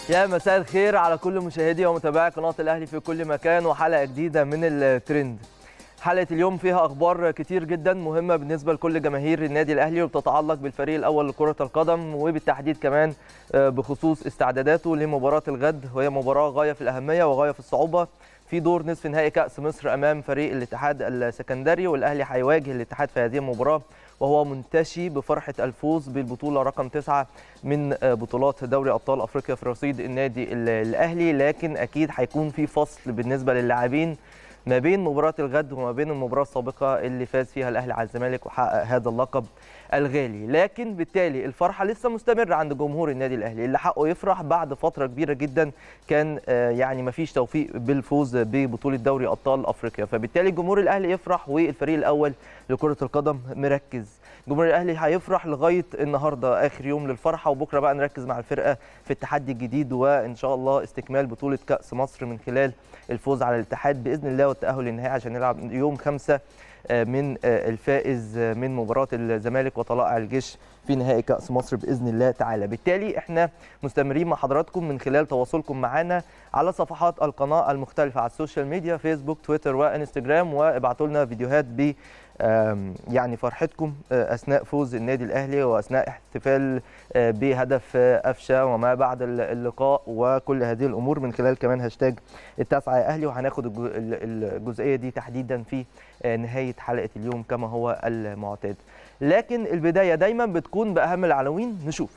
يا مساء الخير على كل مشاهدي ومتابعي قناة الأهلي في كل مكان وحلقة جديدة من الترند حلقة اليوم فيها أخبار كتير جدا مهمة بالنسبة لكل جماهير النادي الأهلي وبتتعلق بالفريق الأول لكرة القدم وبالتحديد كمان بخصوص استعداداته لمباراة الغد وهي مباراة غاية في الأهمية وغاية في الصعوبة في دور نصف نهائي كأس مصر أمام فريق الاتحاد السكندري والأهلي هيواجه الاتحاد في هذه المباراة وهو منتشي بفرحة الفوز بالبطولة رقم تسعة من بطولات دوري أبطال أفريقيا في رصيد النادي الأهلي لكن أكيد هيكون في فصل بالنسبة للاعبين ما بين مباراة الغد وما بين المباراة السابقة اللي فاز فيها الأهلي على الزمالك وحقق هذا اللقب الغالي لكن بالتالي الفرحة لسه مستمرة عند جمهور النادي الأهلي اللي حقه يفرح بعد فترة كبيرة جدا كان يعني ما فيش توفيق بالفوز ببطولة دوري أبطال أفريقيا فبالتالي جمهور الأهلي يفرح والفريق الأول لكرة القدم مركز جمهور الأهلي هيفرح لغاية النهاردة آخر يوم للفرحة وبكرة بقى نركز مع الفرقة في التحدي الجديد وإن شاء الله استكمال بطولة كأس مصر من خلال الفوز على الاتحاد بإذن الله والتأهل للنهائي عشان نلعب يوم خمسة من الفائز من مباراة الزمالك وطلائع الجيش في نهائي كأس مصر بإذن الله تعالى بالتالي احنا مستمرين مع حضراتكم من خلال تواصلكم معنا على صفحات القناة المختلفة على السوشيال ميديا فيسبوك تويتر وانستجرام وابعتوا لنا فيديوهات ب يعني فرحتكم اثناء فوز النادي الاهلي واثناء احتفال بهدف قفشه وما بعد اللقاء وكل هذه الامور من خلال كمان هاشتاج التاسعه يا اهلي وهناخد الجزئيه دي تحديدا في نهايه حلقه اليوم كما هو المعتاد لكن البدايه دايما بتكون باهم العناوين نشوف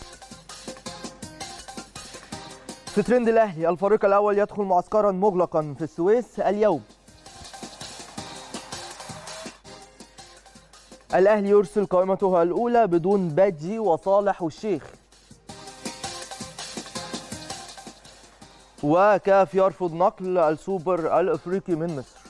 في ترند الاهلي الفريق الاول يدخل معسكرا مغلقا في السويس اليوم الاهلي يرسل قائمته الاولى بدون بادجي وصالح والشيخ وكاف يرفض نقل السوبر الافريقي من مصر